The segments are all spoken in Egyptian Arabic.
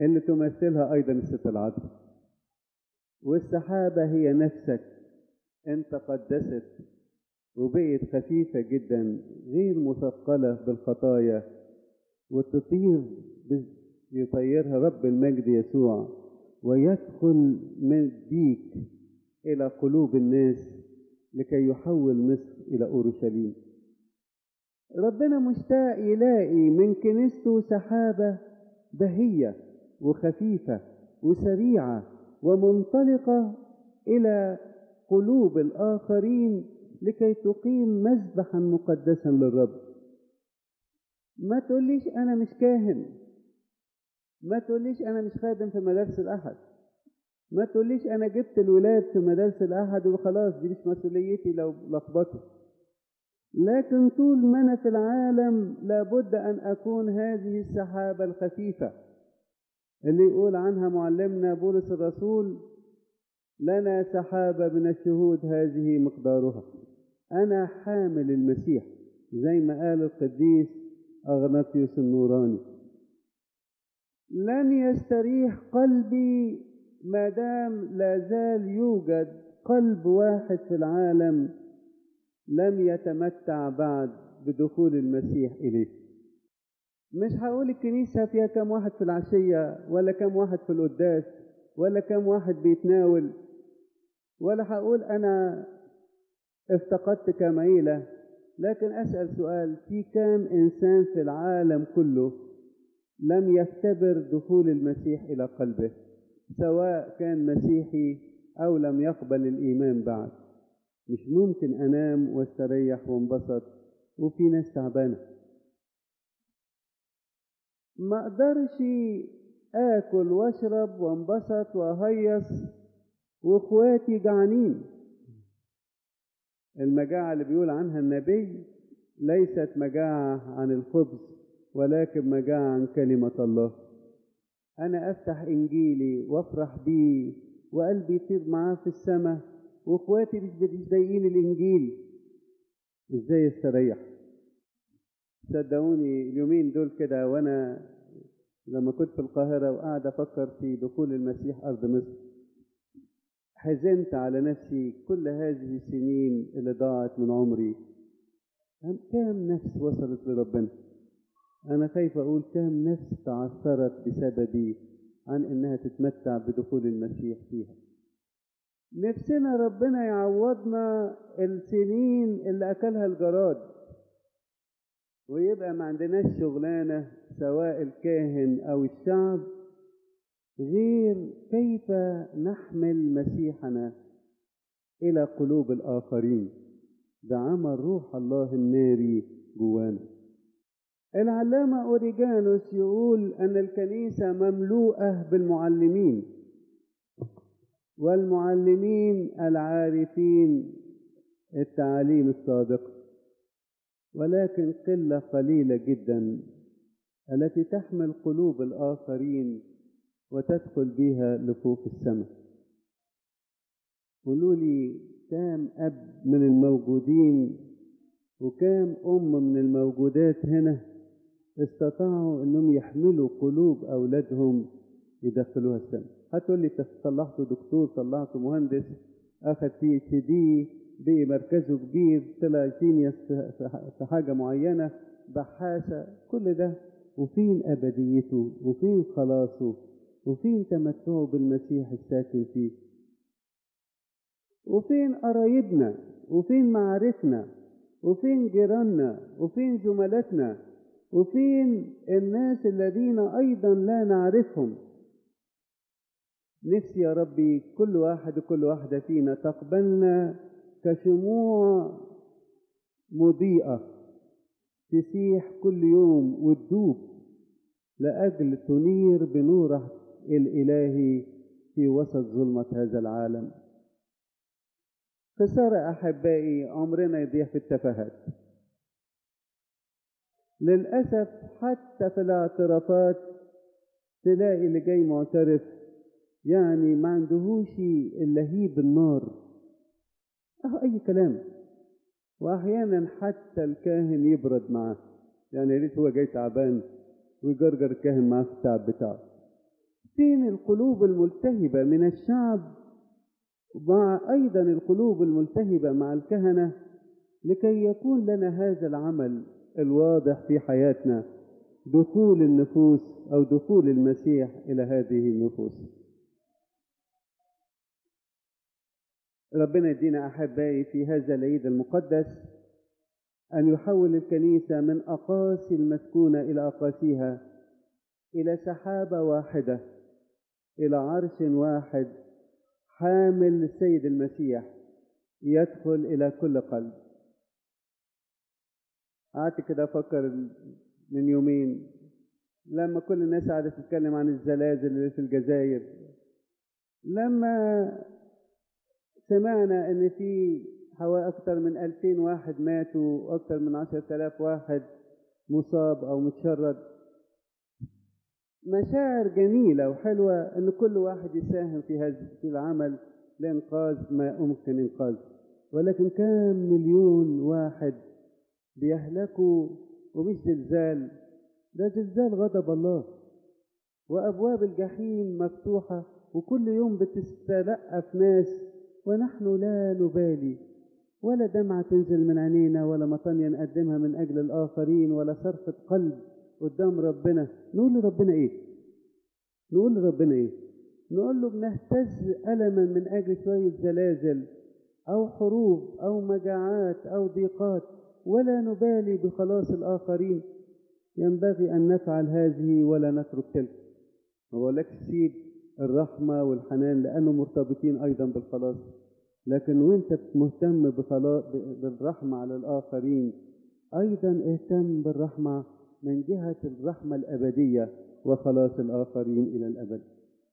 اللي تمثلها أيضا الست العذراء والسحابة هي نفسك أنت قدست وبقت خفيفة جدا غير مثقلة بالخطايا وتطير يطيرها رب المجد يسوع ويدخل من بيك إلى قلوب الناس لكي يحول مصر إلى أورشليم ربنا مشتاق يلاقي من كنيسته سحابة بهية وخفيفة وسريعة ومنطلقة إلى قلوب الآخرين لكي تقيم مذبحا مقدسا للرب ما تقوليش أنا مش كاهن ما تقوليش أنا مش خادم في مدارس الأحد ما تقوليش أنا جبت الولاد في مدارس الأحد وخلاص دي مش مسؤوليتي لو لخبطوا لكن طول ما أنا في العالم لابد أن أكون هذه السحابة الخفيفة اللي يقول عنها معلمنا بولس الرسول لنا سحابة من الشهود هذه مقدارها أنا حامل المسيح زي ما قال القديس أغناطيوس النوراني لن يستريح قلبي ما دام لا زال يوجد قلب واحد في العالم لم يتمتع بعد بدخول المسيح إليه مش هقول الكنيسة فيها كم واحد في العشية ولا كم واحد في القداس ولا كم واحد بيتناول ولا هقول أنا افتقدت كم عيلة لكن أسأل سؤال في كام إنسان في العالم كله لم يختبر دخول المسيح إلى قلبه سواء كان مسيحي أو لم يقبل الإيمان بعد مش ممكن أنام واستريح وانبسط وفي ناس تعبانة ما أقدرش آكل وأشرب وانبسط وأهيص وإخواتي جعانين المجاعة اللي بيقول عنها النبي ليست مجاعة عن الخبز ولكن مجاعة عن كلمة الله أنا أفتح إنجيلي وأفرح بيه وقلبي يطير معاه في السماء وإخواتي مش بتضايقين الإنجيل إزاي استريح صدقوني اليومين دول كده وأنا لما كنت في القاهرة وقاعد أفكر في دخول المسيح أرض مصر حزنت على نفسي كل هذه السنين اللي ضاعت من عمري كام نفس وصلت لربنا أنا خايف أقول كام نفس تعثرت بسببي عن إنها تتمتع بدخول المسيح فيها نفسنا ربنا يعوضنا السنين اللي أكلها الجراد ويبقى ما عندناش شغلانة سواء الكاهن أو الشعب غير كيف نحمل مسيحنا إلى قلوب الآخرين بعمل روح الله الناري جوانا العلامة أوريجانوس يقول أن الكنيسة مملوءة بالمعلمين والمعلمين العارفين التعاليم الصادقة ولكن قلة قليلة جدا التي تحمل قلوب الآخرين وتدخل بها لفوق السماء قولوا لي كام أب من الموجودين وكام أم من الموجودات هنا استطاعوا أنهم يحملوا قلوب أولادهم يدخلوها السماء هتقول لي طلعته دكتور طلعته مهندس أخذ بي اتش دي بقي مركزه كبير طلع جينيوس في حاجة معينة بحاثة كل ده وفين أبديته وفين خلاصه وفين تمتعه بالمسيح الساكن فيه وفين قرايبنا وفين معارفنا وفين جيراننا وفين زملاتنا وفين الناس الذين أيضا لا نعرفهم نفسي يا ربي كل واحد وكل واحدة فينا تقبلنا كشموع مضيئة تسيح كل يوم وتدوب لأجل تنير بنوره الإلهي في وسط ظلمة هذا العالم خسارة أحبائي عمرنا يضيع في التفاهات للأسف حتى في الاعترافات تلاقي اللي جاي معترف يعني ما عندهوش اللهيب النار أه أي كلام وأحيانا حتى الكاهن يبرد معاه يعني يا ريت هو جاي تعبان ويجرجر الكاهن معاه في التعب بتاعه فين القلوب الملتهبة من الشعب مع أيضا القلوب الملتهبة مع الكهنة لكي يكون لنا هذا العمل الواضح في حياتنا دخول النفوس أو دخول المسيح إلى هذه النفوس ربنا يدينا أحبائي في هذا العيد المقدس أن يحول الكنيسة من أقاصي المسكونة إلى أقاصيها إلى سحابة واحدة إلى عرش واحد حامل السيد المسيح يدخل إلى كل قلب قعدت كده أفكر من يومين لما كل الناس قعدت تتكلم عن الزلازل اللي في الجزائر لما سمعنا ان في حوالي اكثر من 2000 واحد ماتوا واكثر من 10000 واحد مصاب او متشرد مشاعر جميلة وحلوة ان كل واحد يساهم في هذا في العمل لانقاذ ما يمكن انقاذه ولكن كام مليون واحد بيهلكوا ومش زلزال ده زلزال غضب الله وابواب الجحيم مفتوحة وكل يوم بتستلقف ناس ونحن لا نبالي ولا دمعة تنزل من عينينا ولا مطانية نقدمها من أجل الآخرين ولا صرفة قلب قدام ربنا نقول لربنا إيه نقول لربنا إيه نقول له بنهتز ألما من أجل شوية زلازل أو حروب أو مجاعات أو ضيقات ولا نبالي بخلاص الآخرين ينبغي أن نفعل هذه ولا نترك تلك ما بقولكش سيب الرحمة والحنان لأنه مرتبطين أيضا بالخلاص لكن وانت مهتم بخلاص بالرحمة على الآخرين أيضا اهتم بالرحمة من جهة الرحمة الأبدية وخلاص الآخرين إلى الأبد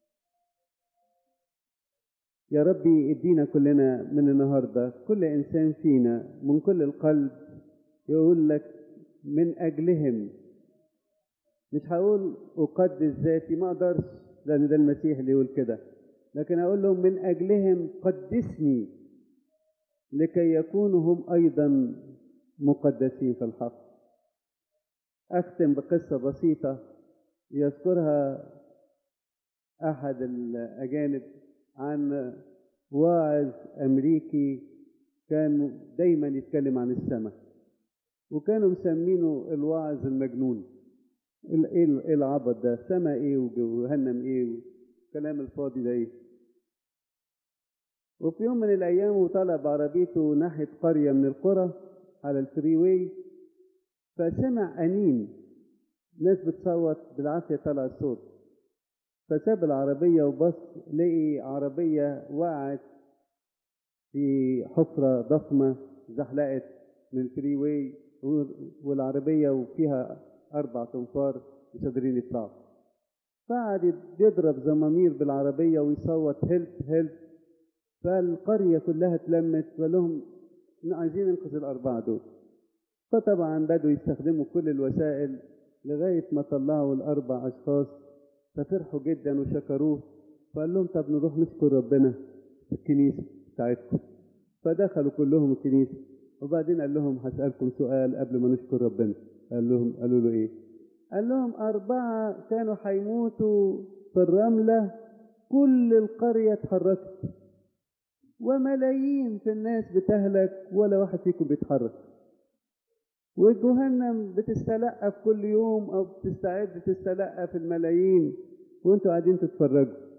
يا ربي ادينا كلنا من النهاردة كل إنسان فينا من كل القلب يقول لك من أجلهم مش هقول أقدس ذاتي ما أقدرش لأن ده المسيح اللي يقول كده لكن أقول لهم من أجلهم قدسني لكي يكونوا هم أيضا مقدسين في الحق أختم بقصة بسيطة يذكرها أحد الأجانب عن واعظ أمريكي كان دايما يتكلم عن السماء وكانوا مسمينه الواعظ المجنون ايه العبط ده سما ايه وجهنم ايه والكلام الفاضي ده ايه وفي يوم من الايام وطلع بعربيته ناحيه قريه من القرى على الفري واي فسمع انين ناس بتصوت بالعافيه طلع الصوت فساب العربيه وبص لقي عربيه وقعت في حفره ضخمه زحلقت من الفري واي والعربيه وفيها أربع تنفار مش قادرين يطلعوا فقعد يضرب زمامير بالعربية ويصوت هيلب هيلب فالقرية كلها اتلمت وقال لهم عايزين ننقذ الأربعة دول فطبعا بدوا يستخدموا كل الوسائل لغاية ما طلعوا الأربع أشخاص ففرحوا جدا وشكروه فقال لهم طب نروح نشكر ربنا في الكنيسة بتاعتكم فدخلوا كلهم الكنيسة وبعدين قال لهم هسألكم سؤال قبل ما نشكر ربنا قال لهم قالوا له ايه قال لهم أربعة كانوا هيموتوا في الرملة كل القرية اتحركت وملايين في الناس بتهلك ولا واحد فيكم بيتحرك والجهنم بتستلقى في كل يوم أو بتستعد تستلقى في الملايين وانتوا قاعدين تتفرجوا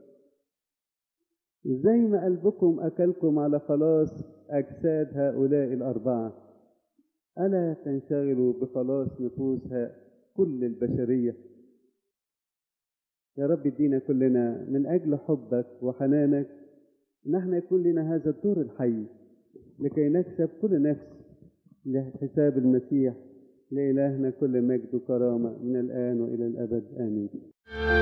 زي ما قلبكم أكلكم على خلاص أجساد هؤلاء الأربعة ألا تنشغلوا بخلاص نفوسها كل البشرية يا رب ادينا كلنا من أجل حبك وحنانك نحن يكون لنا هذا الدور الحي لكي نكسب كل نفس لحساب المسيح لإلهنا كل مجد وكرامة من الآن وإلى الأبد آمين